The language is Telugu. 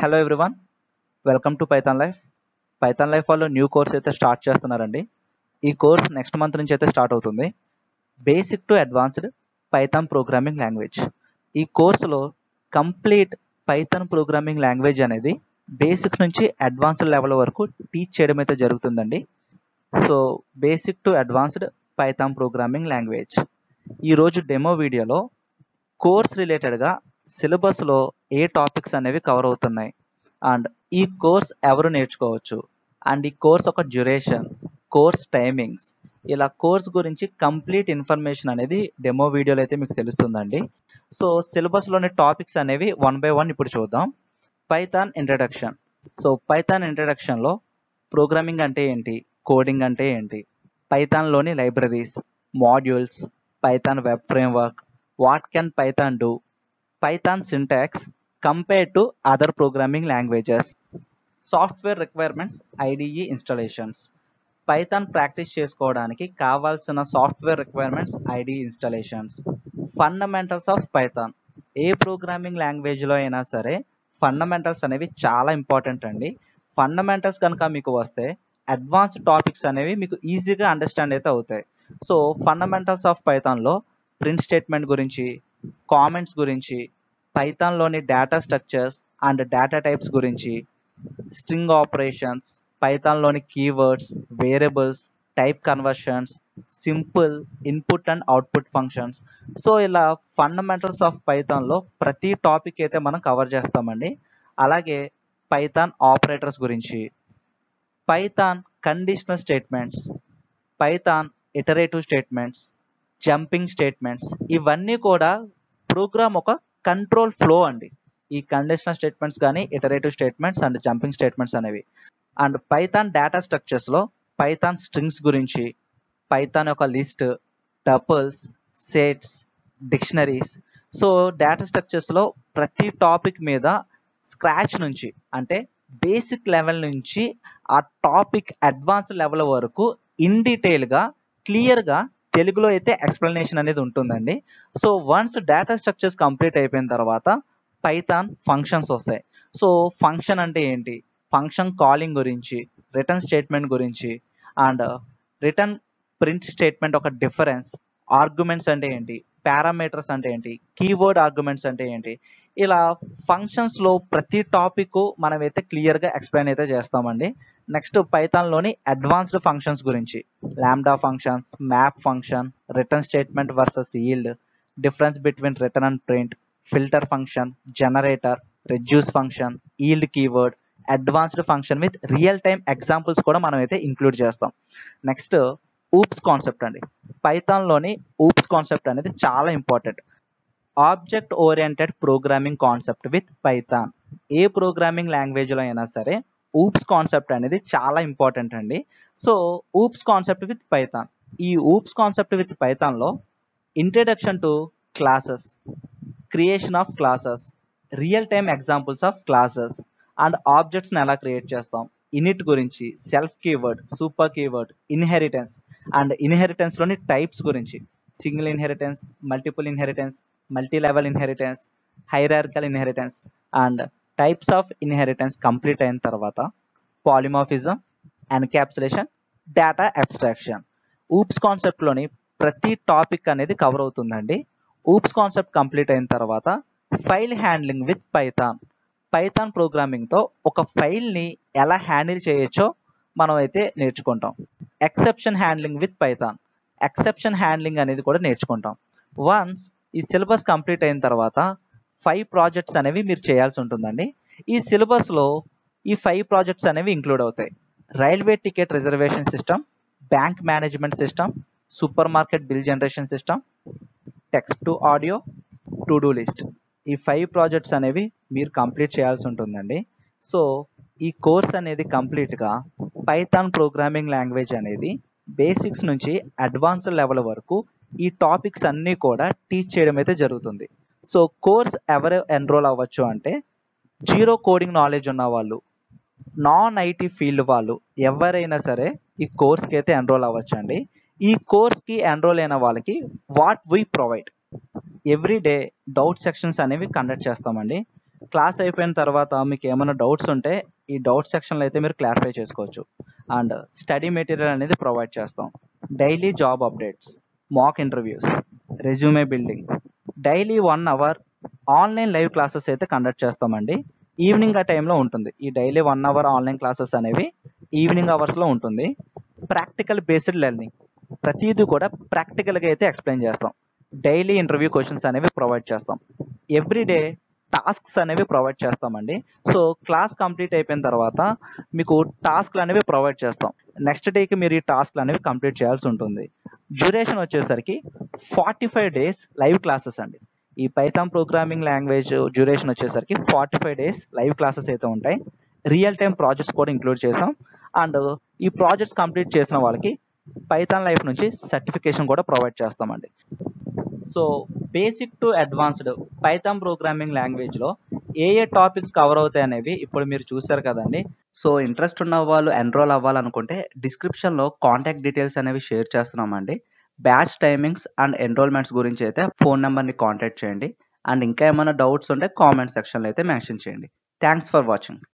hello everyone welcome to Python Life Python Life వాళ్ళు న్యూ కోర్స్ అయితే స్టార్ట్ చేస్తున్నారండి ఈ కోర్స్ నెక్స్ట్ మంత్ నుంచి అయితే స్టార్ట్ అవుతుంది basic to advanced Python programming language ఈ కోర్సులో కంప్లీట్ పైథాన్ ప్రోగ్రామింగ్ లాంగ్వేజ్ అనేది బేసిక్స్ నుంచి అడ్వాన్స్డ్ లెవెల్ వరకు టీచ్ చేయడం అయితే జరుగుతుందండి so basic to advanced Python programming language ఈరోజు డెమో వీడియోలో కోర్స్ రిలేటెడ్గా సిలబస్లో ఏ టాపిక్స్ అనేవి కవర్ అవుతున్నాయి అండ్ ఈ కోర్స్ ఎవరు నేర్చుకోవచ్చు అండ్ ఈ కోర్స్ ఒక డ్యూరేషన్ కోర్స్ టైమింగ్స్ ఇలా కోర్స్ గురించి కంప్లీట్ ఇన్ఫర్మేషన్ అనేది డెమో వీడియోలో అయితే మీకు తెలుస్తుందండి సో సిలబస్లోని టాపిక్స్ అనేవి వన్ బై వన్ ఇప్పుడు చూద్దాం పైథాన్ ఇంట్రడక్షన్ సో పైథాన్ ఇంట్రడక్షన్లో ప్రోగ్రామింగ్ అంటే ఏంటి కోడింగ్ అంటే ఏంటి పైథాన్లోని libraries modules Python web framework what can Python do Python syntax compare to other programming languages software requirements IDE installations Python practice చేసుకోవడానికి కావాల్సిన software requirements ID installations fundamentals of Python ఏ ప్రోగ్రామింగ్ లాంగ్వేజ్లో అయినా సరే ఫండమెంటల్స్ అనేవి చాలా ఇంపార్టెంట్ అండి ఫండమెంటల్స్ కనుక మీకు వస్తే అడ్వాన్స్డ్ టాపిక్స్ అనేవి మీకు ఈజీగా అండర్స్టాండ్ అయితే అవుతాయి సో ఫండమెంటల్స్ ఆఫ్ పైథాన్లో ప్రింట్ స్టేట్మెంట్ గురించి కామెంట్స్ గురించి పైథాన్లోని data structures and data types గురించి స్ట్రింగ్ ఆపరేషన్స్ పైథాన్లోని keywords variables type conversions simple input and output functions so ఇలా ఫండమెంటల్స్ ఆఫ్ పైథాన్లో ప్రతి టాపిక్ అయితే మనం కవర్ చేస్తామండి అలాగే పైథాన్ ఆపరేటర్స్ గురించి Python conditional statements Python iterative statements jumping statements ఇవన్నీ కూడా ప్రోగ్రామ్ ఒక కంట్రోల్ ఫ్లో అండి ఈ కండిషనల్ స్టేట్మెంట్స్ కానీ iterative statements and jumping statements అనేవి అండ్ పైథాన్ డేటా స్ట్రక్చర్స్లో పైథాన్ స్ట్రింగ్స్ గురించి పైథాన్ యొక్క list tuples sets dictionaries so data స్ట్రక్చర్స్లో ప్రతి టాపిక్ మీద స్క్రాచ్ నుంచి అంటే బేసిక్ లెవెల్ నుంచి ఆ టాపిక్ అడ్వాన్స్ లెవెల్ వరకు ఇన్ డీటెయిల్గా క్లియర్గా తెలుగులో అయితే ఎక్స్ప్లెనేషన్ అనేది ఉంటుందండి so once data structures complete అయిపోయిన తర్వాత పైథాన్ ఫంక్షన్స్ వస్తాయి సో ఫంక్షన్ అంటే ఏంటి ఫంక్షన్ కాలింగ్ గురించి రిటర్న్ స్టేట్మెంట్ గురించి అండ్ రిటర్న్ ప్రింట్ స్టేట్మెంట్ ఒక డిఫరెన్స్ ఆర్గ్యుమెంట్స్ అంటే ఏంటి పారామీటర్స్ అంటే ఏంటి కీవర్డ్ ఆర్గ్యుమెంట్స్ అంటే ఏంటి ఇలా ఫంక్షన్స్లో ప్రతి టాపిక్ మనమైతే క్లియర్గా ఎక్స్ప్లెయిన్ అయితే చేస్తామండి నెక్స్ట్ పైథాన్లోని అడ్వాన్స్డ్ ఫంక్షన్స్ గురించి lambda functions map function return statement versus yield difference between return and print filter function generator reduce function yield keyword advanced function with real time examples కూడా మనం అయితే ఇంక్లూడ్ చేస్తాం నెక్స్ట్ ఊప్స్ కాన్సెప్ట్ అండి పైథాన్లోని ఊప్స్ కాన్సెప్ట్ అనేది చాలా important object oriented programming concept with Python ఏ ప్రోగ్రామింగ్ లాంగ్వేజ్లో అయినా సరే ఊప్స్ కాన్సెప్ట్ అనేది చాలా ఇంపార్టెంట్ అండి so OOPs concept with Python ఈ ఊప్స్ కాన్సెప్ట్ విత్ పైథాన్లో introduction to classes creation of classes real time examples of classes and ఆబ్జెక్ట్స్ని ఎలా క్రియేట్ చేస్తాం ఇనిట్ గురించి self keyword super keyword inheritance and ఇన్హెరిటెన్స్లోని టైప్స్ గురించి single inheritance multiple inheritance multi level inheritance hierarchical inheritance and types of inheritance complete అయిన తర్వాత polymorphism encapsulation data abstraction OOPs కాన్సెప్ట్లోని ప్రతి టాపిక్ అనేది కవర్ అవుతుందండి ఊప్స్ కాన్సెప్ట్ కంప్లీట్ అయిన తర్వాత file handling with Python Python ప్రోగ్రామింగ్తో ఒక ఫైల్ని ఎలా హ్యాండిల్ చేయొచ్చో మనం అయితే నేర్చుకుంటాం exception handling with Python exception handling అనేది కూడా నేర్చుకుంటాం వన్స్ ఈ సిలబస్ కంప్లీట్ అయిన తర్వాత ఫైవ్ ప్రాజెక్ట్స్ అనేవి మీరు చేయాల్సి ఉంటుందండి ఈ సిలబస్లో ఈ ఫైవ్ ప్రాజెక్ట్స్ అనేవి ఇంక్లూడ్ అవుతాయి railway ticket reservation system bank management system supermarket bill generation system text to audio to do list ఈ ఫైవ్ ప్రాజెక్ట్స్ అనేవి మీరు కంప్లీట్ చేయాల్సి ఉంటుందండి సో ఈ కోర్స్ అనేది కంప్లీట్గా పైథాన్ ప్రోగ్రామింగ్ లాంగ్వేజ్ అనేది బేసిక్స్ నుంచి అడ్వాన్స్డ్ లెవెల్ వరకు ఈ టాపిక్స్ అన్నీ కూడా టీచ్ చేయడం అయితే జరుగుతుంది సో కోర్స్ ఎవరు ఎన్రోల్ అవ్వచ్చు అంటే జీరో కోడింగ్ నాలెడ్జ్ ఉన్న వాళ్ళు నాన్ ఐటీ ఫీల్డ్ వాళ్ళు ఎవరైనా సరే ఈ కోర్స్కి అయితే ఎన్రోల్ అవ్వచ్చు అండి ఈ కోర్స్కి ఎన్రోల్ అయిన వాళ్ళకి what we provide every day doubt sections అనేవి కండక్ట్ చేస్తామండి క్లాస్ అయిపోయిన తర్వాత మీకు ఏమైనా డౌట్స్ ఉంటే ఈ డౌట్ సెక్షన్లో అయితే మీరు క్లారిఫై చేసుకోవచ్చు అండ్ స్టడీ మెటీరియల్ అనేది ప్రొవైడ్ చేస్తాం daily job updates mock interviews resume building daily one hour online live classes అయితే కండక్ట్ చేస్తామండి ఈవినింగ్ ఆ టైంలో ఉంటుంది ఈ daily one hour online classes అనేవి ఈవినింగ్ అవర్స్లో ఉంటుంది ప్రాక్టికల్ బేస్డ్ లెర్నింగ్ ప్రతిదీ కూడా ప్రాక్టికల్గా అయితే ఎక్స్ప్లెయిన్ చేస్తాం డైలీ ఇంటర్వ్యూ క్వశ్చన్స్ అనేవి ప్రొవైడ్ చేస్తాం ఎవ్రీ డే టాస్క్స్ అనేవి ప్రొవైడ్ చేస్తామండి సో క్లాస్ కంప్లీట్ అయిపోయిన తర్వాత మీకు టాస్క్లు అనేవి ప్రొవైడ్ చేస్తాం నెక్స్ట్ డేకి మీరు ఈ టాస్క్లు అనేవి కంప్లీట్ చేయాల్సి ఉంటుంది డ్యూరేషన్ వచ్చేసరికి forty five days live classes అండి ఈ పైథాన్ ప్రోగ్రామింగ్ లాంగ్వేజ్ డ్యూరేషన్ వచ్చేసరికి forty five days live classes అయితే ఉంటాయి రియల్ టైం ప్రాజెక్ట్స్ కూడా ఇంక్లూడ్ చేసాం అండ్ ఈ ప్రాజెక్ట్స్ కంప్లీట్ చేసిన వాళ్ళకి పైథాన్ లైఫ్ నుంచి సర్టిఫికేషన్ కూడా ప్రొవైడ్ చేస్తామండి so basic to advanced Python programming లాంగ్వేజ్లో ఏ ఏ టాపిక్స్ కవర్ అవుతాయి అనేవి ఇప్పుడు మీరు చూసారు కదండి సో ఇంట్రెస్ట్ ఉన్న వాళ్ళు ఎన్రోల్ అవ్వాలనుకుంటే డిస్క్రిప్షన్లో కాంటాక్ట్ డీటెయిల్స్ అనేవి షేర్ చేస్తున్నామండి బ్యాచ్ టైమింగ్స్ అండ్ ఎన్రోల్మెంట్స్ గురించి అయితే ఫోన్ నెంబర్ని కాంటాక్ట్ చేయండి అండ్ ఇంకా ఏమైనా డౌట్స్ ఉంటే కామెంట్ సెక్షన్లో అయితే మెన్షన్ చేయండి థ్యాంక్స్ ఫర్ వాచింగ్